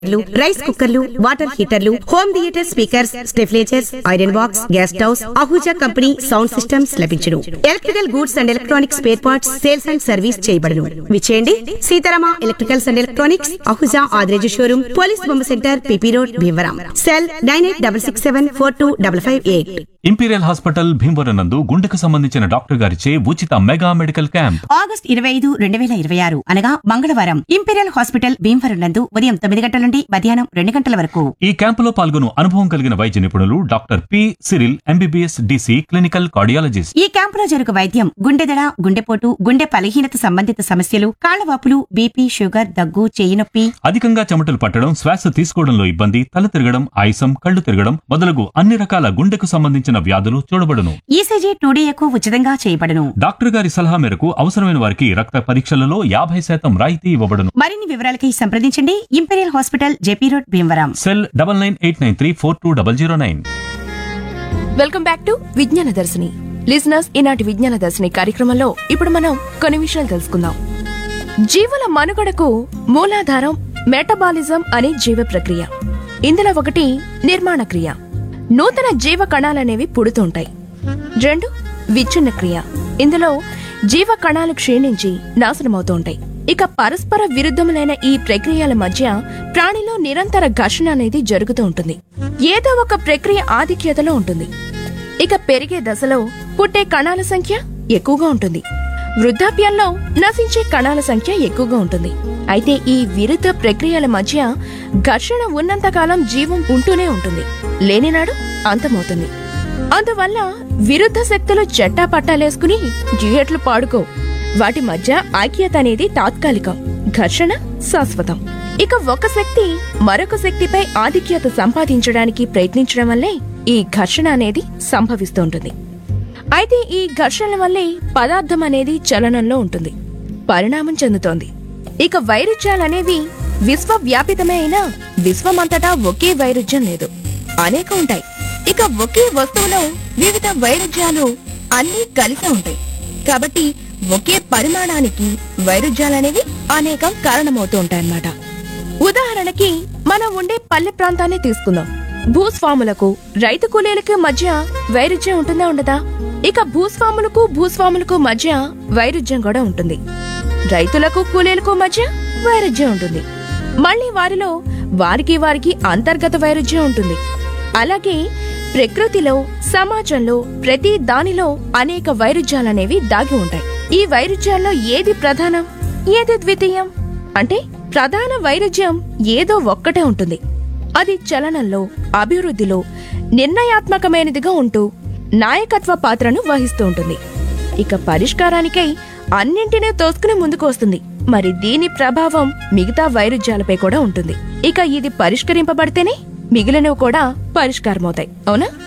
rice కుక్కర్లు water హీటర్లు home theatre speakers స్టెఫ్లేజర్స్ iron box gas stoves Ahuja company sound systems లభించును electrical goods and electronics spare parts sales and service చేయబడును విచేయండి Sitarama electricals and electronics Ahuja Adireju showroom police బొమ్మ centre PP road Bhimavaram cell nine eight double six seven four two double five eight imperial hospital Bhimavaram నందు గుండెకు సంబంధించిన doctor గారిచే ఉచిత mega medical camp August ఇరవై ఐదు రెండు వేల ఇరవై ఆరు అనగా మంగళవారం ఇంపీరియల్ హాస్పిటల్ భీమవరం నందు ఉదయం తొమ్మిది గంటల నుండి మధ్యాహ్నం రెండు గంటల వరకు ఈ క్యాంపులో పాల్గొను అనుభవం కలిగిన వైద్య నిపుణులు doctor P Cyril MBBS DC clinical cardiologist ఈ క్యాంపులో జరుగు వైద్యం గుండెదడ గుండెపోటు గుండె బలహీనత సంబంధిత సమస్యలు కాళ్లవాపులు బీపీ షుగర్ దగ్గు చేయి నొప్పి అధికంగా చెమటలు పట్టడం శ్వాస తీసుకోవడంలో ఇబ్బంది తల తిరగడం ఆయాసం కళ్ళు తిరగడం మొదలగు అన్ని రకాల గుండెకు సంబంధించిన వ్యాధులు చూడబడును ఈసీజీ టూడీఏకు ఉచితంగా చేయబడును డాక్టర్ గారి సలహా మేరకు అవసరమైన వారికి రక్త పరీక్షలలో యాభై శాతం రాయితీ ఇవ్వబడును మరిన్ని వివరాలకి సంప్రదించండి imperial hospital JP road Bhimavaram cell double nine eight nine three four two double zero nine welcome back to Vignana Darshini listeners ఈనాటి విజ్ఞాన దర్శిని కార్యక్రమంలో ఇప్పుడు మనం కొన్ని విషయాలు తెలుసుకుందాం జీవుల మనుగడకు మూలాధారం మెటబాలిజం అనే జీవ ప్రక్రియ ఇందులో ఒకటి నిర్మాణ క్రియ నూతన జీవ కణాలనేవి పుడుతుంటాయి రెండు విచ్ఛిన్న క్రియ ఇందులో జీవ కణాలు క్షీణించి నాశనమవుతూ ఉంటాయి ఇక పరస్పర విరుద్ధములైన ఈ ప్రక్రియల మధ్య ప్రాణిలో నిరంతర ఘర్షణ అనేది జరుగుతూ ఉంటుంది ఏదో ఒక ప్రక్రియ ఆధిక్యతలో ఉంటుంది ఇక పెరిగే దశలో పుట్టే కణాల సంఖ్య ఎక్కువగా ఉంటుంది వృద్ధాప్యంలో నశించే కణాల సంఖ్య ఎక్కువగా ఉంటుంది అయితే ఈ విరుద్ధ ప్రక్రియల మధ్య ఘర్షణ ఉన్నంతకాలం జీవం ఉంటూనే ఉంటుంది లేనినాడు అంతమవుతుంది అందువల్ల విరుద్ధ శక్తులు చెట్టా పట్టాలేసుకుని డ్యూయట్లు పాడుకో వాటి మధ్య ఐక్యత అనేది తాత్కాలికం ఘర్షణ శాశ్వతం ఇక ఒక శక్తి మరొక శక్తిపై ఆధిక్యత సంపాదించడానికి ప్రయత్నించడం వల్లే ఈ ఘర్షణ అనేది సంభవిస్తుంటుంది అయితే ఈ ఘర్షణ వల్లే పదార్థం అనేది చలనంలో ఉంటుంది పరిణామం చెందుతోంది ఇక వైరుధ్యాలనేవి విశ్వవ్యాపితమే అయినా విశ్వమంతటా ఒకే వైరుధ్యం లేదు అనేక ఉంటాయి ఇక ఒకే వస్తువులో వివిధ వైరుధ్యాలు అన్నీ కలిసే ఉంటాయి కాబట్టి ఒకే పరిమాణానికి వైరుధ్యాలనేవి అనేకం కారణమవుతూ ఉంటాయన్నమాట ఉదాహరణకి మనం ఉండే పల్లె ప్రాంతాన్ని తీసుకుందాం భూస్వాములకు రైతు కూలీలకు మధ్య వైరుధ్యం ఉంటుందా ఉండదా ఇక భూస్వాములకు భూస్వాములకు మధ్య వైరుధ్యం కూడా ఉంటుంది రైతులకు కూలీలకు మధ్య వైరుధ్యం ఉంటుంది మళ్ళీ వారిలో వారికి వారికి అంతర్గత వైరుధ్యం ఉంటుంది అలాగే ప్రకృతిలో సమాజంలో ప్రతి దానిలో అనేక వైరుధ్యాలనేవి దాగి ఉంటాయి ఈ వైరుధ్యాల్లో ఏది ప్రధానం ఏది ద్వితీయం అంటే ప్రధాన వైరుధ్యం ఏదో ఒక్కటే ఉంటుంది అది చలనంలో అభివృద్ధిలో నిర్ణయాత్మకమైనదిగా ఉంటూ నాయకత్వ పాత్రను వహిస్తూ ఉంటుంది ఇక పరిష్కారానికై అన్నింటినీ తోసుకుని ముందుకు వస్తుంది మరి దీని ప్రభావం మిగతా వైరుధ్యాలపై కూడా ఉంటుంది ఇక ఇది పరిష్కరింపబడితేనే మిగిలినవి కూడా పరిష్కారమవుతాయి అవునా